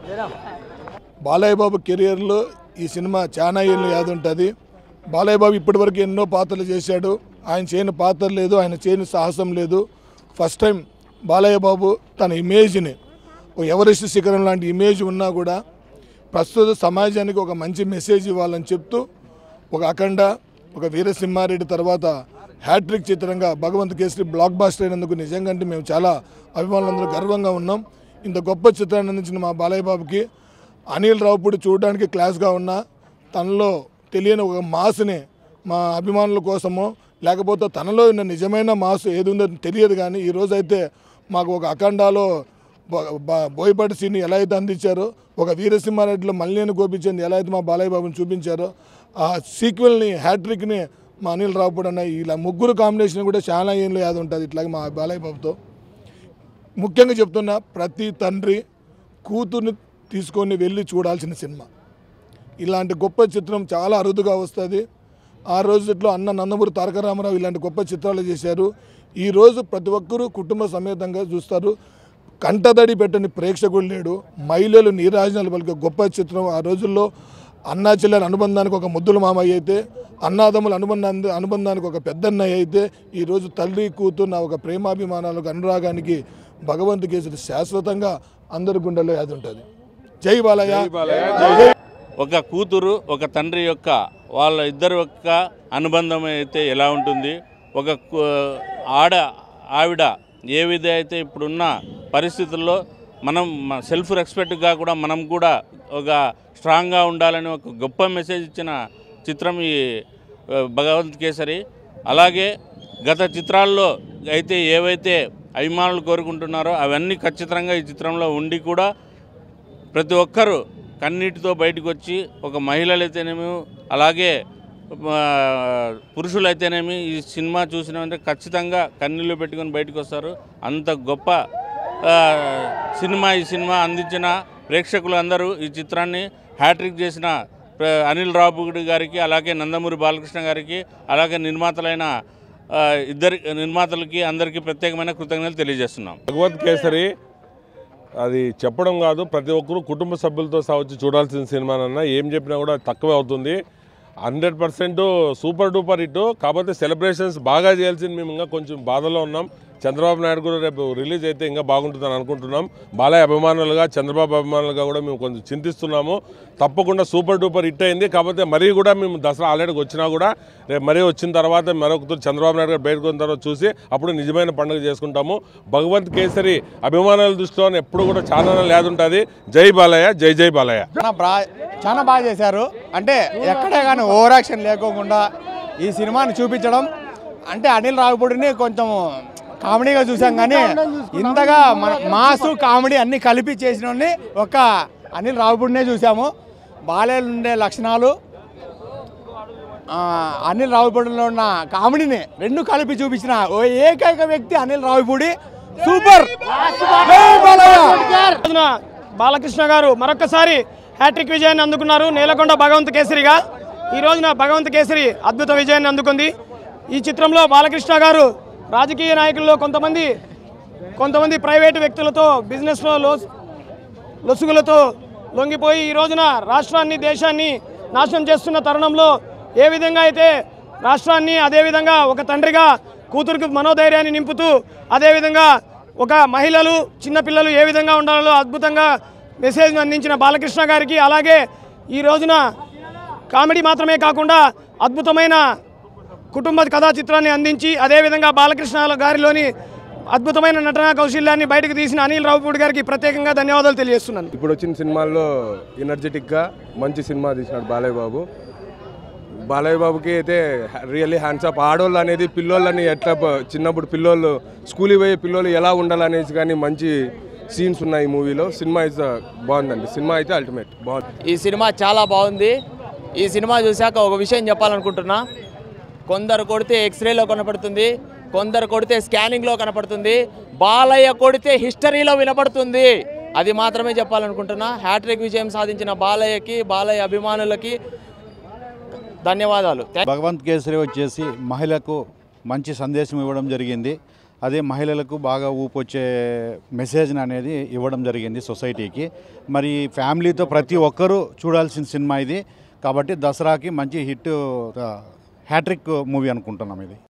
బాలయ్య బాబు కెరియర్లో ఈ సినిమా చాలా ఏళ్ళు యాది ఉంటుంది బాలయ్య బాబు ఇప్పటివరకు ఎన్నో పాత్రలు చేశాడు ఆయన చేయని పాత్ర లేదు ఆయన చేయని సాహసం లేదు ఫస్ట్ టైం బాలయ్య బాబు తన ఇమేజ్ని ఒక ఎవరెస్ట్ శిఖరం లాంటి ఇమేజ్ ఉన్నా కూడా ప్రస్తుత సమాజానికి ఒక మంచి మెసేజ్ ఇవ్వాలని చెప్తూ ఒక అఖండ ఒక వీరసింహారెడ్డి తర్వాత హ్యాట్రిక్ చిత్రంగా భగవంత్ కేసరి బ్లాక్ బాస్టర్ అయినందుకు నిజంగా అంటే మేము చాలా అభిమానులందరూ గర్వంగా ఉన్నాం ఇంత గొప్ప చిత్రాన్ని అందించిన మా బాలయ్య బాబుకి అనిల్ రావుపూడి చూడడానికి క్లాస్గా ఉన్న తనలో తెలియని ఒక మాస్ని మా అభిమానుల కోసమో లేకపోతే తనలో ఉన్న నిజమైన మాస్ ఏది ఉందో తెలియదు కానీ ఈ రోజైతే మాకు ఒక అఖండాలో బ- బ- బోయపాటి సీన్ని ఎలా అయితే అందించారో ఒక వీరసింహారెడ్డిలో మల్లిని గోపించింది ఎలా అయితే మా బాలయ్య బాబుని చూపించారో ఆ సీక్వెల్ని హ్యాట్రిక్ని మా అనిల్ రావుపూడి అన్న ఇలా ముగ్గురు కాంబినేషన్ కూడా చాలా ఏళ్ళు యాది ఉంటుంది ఇట్లాగే మా బాలయ్య బాబుతో ముఖ్యంగా చెప్తున్నా ప్రతి తండ్రి కూతుర్ని తీసుకొని వెళ్ళి చూడాల్సిన సినిమా ఇలాంటి గొప్ప చిత్రం చాలా అరుదుగా వస్తుంది ఆ రోజుల్లో అన్న నందమూరి తారక రామారావు ఇలాంటి గొప్ప చిత్రాలు చేశారు ఈ రోజు ప్రతి ఒక్కరూ కుటుంబ సమేతంగా చూస్తారు కంటదడి పెట్టని ప్రేక్షకుడు లేడు మహిళలు నీరాజనాలు పలికే గొప్ప చిత్రం ఆ రోజుల్లో అన్నా చెల్లెల అనుబంధానికి ఒక ముద్దుల మామయ్య అయితే అన్నాదమ్ముల అనుబంధాన్ని అనుబంధానికి ఒక పెద్దన్నయ్య అయితే ఈరోజు తల్లి కూతున్న ఒక ప్రేమాభిమానాలకు అనురాగానికి భగవంతు కేసులు శాశ్వతంగా అందరి గుండెల్లో యాది ఉంటుంది జై బాలయ్య జై జై ఒక కూతురు ఒక తండ్రి యొక్క వాళ్ళ ఇద్దరి యొక్క అనుబంధం అయితే ఎలా ఉంటుంది ఒక కు- ఆడ ఆవిడ ఏ విధ అయితే ఇప్పుడున్న పరిస్థితుల్లో మనం మ- సెల్ఫ్ రెస్పెక్ట్గా కూడా మనం కూడా ఒక స్ట్రాంగ్గా ఉండాలని ఒక గొప్ప మెసేజ్ ఇచ్చిన చిత్రం ఈ ఆ, భగవంత్ కేసరి అలాగే గత చిత్రాల్లో అయితే ఏవైతే అభిమానులు కోరుకుంటున్నారో అవన్నీ ఖచ్చితంగా ఈ చిత్రంలో ఉండి కూడా ప్రతి ఒక్కరూ కన్నీటితో బయటకు వచ్చి ఒక మహిళలైతేనేమి అలాగే ఆ, పురుషులైతేనేమి ఈ సినిమా చూసినామంటే ఖచ్చితంగా కన్నీళ్ళు పెట్టుకొని బయటకు వస్తారు అంత గొప్ప ఆ, సినిమా ఈ సినిమా అందించిన ప్రేక్షకులు అందరూ ఈ చిత్రాన్ని హ్యాట్రిక్ చేసిన ప్ర- అనిల్ రావుపూడి గారికి అలాగే నందమూరి బాలకృష్ణ గారికి అలాగే నిర్మాతలైన ఆ, ఇద్దరి నిర్మాతలకి అందరికీ ప్రత్యేకమైన కృతజ్ఞతలు తెలియజేస్తున్నాం భగవత్ కేసరి అది చెప్పడం కాదు ప్రతి ఒక్కరూ కుటుంబ సభ్యులతో సహా వచ్చి చూడాల్సిన సినిమానన్నా ఏం చెప్పినా కూడా తక్కువే అవుతుంది hundred percent super duper hit కాకపోతే సెలబ్రేషన్స్ బాగా చేయాల్సింది మేము ఇంకా కొంచెం బాధలో ఉన్నాం చంద్రబాబు నాయుడు కూడా రేపు రిలీజ్ అయితే ఇంకా బాగుంటుందని అనుకుంటున్నాం బాలయ్య అభిమానులుగా చంద్రబాబు అభిమానులుగా కూడా మేము కొంచెం చింతిస్తున్నాము తప్పకుండా సూపర్ డూపర్ హిట్ అయింది కాకపోతే మరీ కూడా మేము దసరా ఆల్రెడీకి వచ్చినా కూడా రేపు మరీ వచ్చిన తర్వాత మరొకరు చంద్రబాబు నాయుడు గారు బయటకు వచ్చిన తర్వాత చూసి అప్పుడు నిజమైన పండుగ చేసుకుంటాము భగవంత్ కేసరి అభిమానుల దృష్టిలో ఎప్పుడు కూడా చాలా లేదుంటుంది జై బాలయ్య జై జై బాలయ్య చాలా బా చాలా బాగా చేశారు అంటే ఎక్కడే కానీ ఓవర్ యాక్షన్ లేకోకుండా ఈ సినిమాని చూపించడం అంటే అనిల్ రావుపూడిని కొంచెం కామెడీగా చూసాం కానీ ఇంతగా మన మాసు కామెడీ అన్ని కలిపి చేసిన ఒక అనిల్ రావుపూడినే చూసాము బాలయ్యలో ఉండే లక్షణాలు ఆ, అనిల్ రావుపూడిలో ఉన్న కామెడీని రెండు కలిపి చూపించిన ఓ ఏకైక వ్యక్తి అనిల్ రావుపూడి సూపర్ జై బాలయ్య రోజున బాలకృష్ణ గారు మరొకసారి హ్యాట్రిక్ విజయాన్ని అందుకున్నారు నేలకొండ భగవంత్ కేసరిగా ఈ రోజున భగవంత్ కేసరి అద్భుత విజయాన్ని అందుకుంది ఈ చిత్రంలో బాలకృష్ణ గారు రాజకీయ నాయకుల్లో కొంతమంది కొంతమంది ప్రైవేటు వ్యక్తులతో బిజినెస్లో లోస్ లొసుగులతో లొంగిపోయి ఈ రోజున రాష్ట్రాన్ని దేశాన్ని నాశనం చేస్తున్న తరుణంలో ఏ విధంగా అయితే రాష్ట్రాన్ని అదేవిధంగా ఒక తండ్రిగా కూతురికి మనోధైర్యాన్ని నింపుతూ అదేవిధంగా ఒక మహిళలు చిన్నపిల్లలు ఏ విధంగా ఉండాలో అద్భుతంగా మెసేజ్ అందించిన బాలకృష్ణ గారికి అలాగే ఈ రోజున కామెడీ మాత్రమే కాకుండా అద్భుతమైన కుటుంబ కథా చిత్రాన్ని అందించి అదేవిధంగా బాలకృష్ణ గారిలోని అద్భుతమైన నటనా కౌశల్యాన్ని బయటకు తీసిన అనిల్ రావుపూడి గారికి ప్రత్యేకంగా ధన్యవాదాలు తెలియజేస్తున్నాను ఇప్పుడు వచ్చిన సినిమాల్లో ఎనర్జెటిక్గా మంచి సినిమా తీసినాడు బాలయ్య బాబు బాలయ్య బాబుకి అయితే రియల్లీ హ్యాండ్స్ అప్ ఆడోళ్ళు అనేది పిల్లోళ్ళని ఎట్లా ప- చిన్నప్పుడు పిల్లోళ్ళు స్కూల్కి పోయే పిల్లోళ్ళు ఎలా ఉండాలనేసి కానీ మంచి సీన్స్ ఉన్నాయి ఈ మూవీలో సినిమా ఇస్ బాగుందండి సినిమా అయితే అల్టిమేట్ బాగుంది ఈ సినిమా చాలా బాగుంది ఈ సినిమా చూశాక ఒక విషయం చెప్పాలనుకుంటున్నా కొందరు కొడితే ఎక్స్రేలో కనపడుతుంది కొందరు కొడితే స్కానింగ్లో కనపడుతుంది బాలయ్య కొడితే హిస్టరీలో వినపడుతుంది అది మాత్రమే చెప్పాలనుకుంటున్నా హ్యాట్రిక్ విజయం సాధించిన బాలయ్యకి బాలయ్య అభిమానులకి ధన్యవాదాలు భగవంత్ కేసరి వచ్చేసి మహిళకు మంచి సందేశం ఇవ్వడం జరిగింది అదే మహిళలకు బాగా ఊపొచ్చే మెసేజ్ని అనేది ఇవ్వడం జరిగింది సొసైటీకి మరి ఫ్యామిలీతో ప్రతి ఒక్కరూ చూడాల్సిన సినిమా ఇది కాబట్టి దసరాకి మంచి హిట్ హ్యాట్రిక్ మూవీ అనుకుంటున్నాం ఇది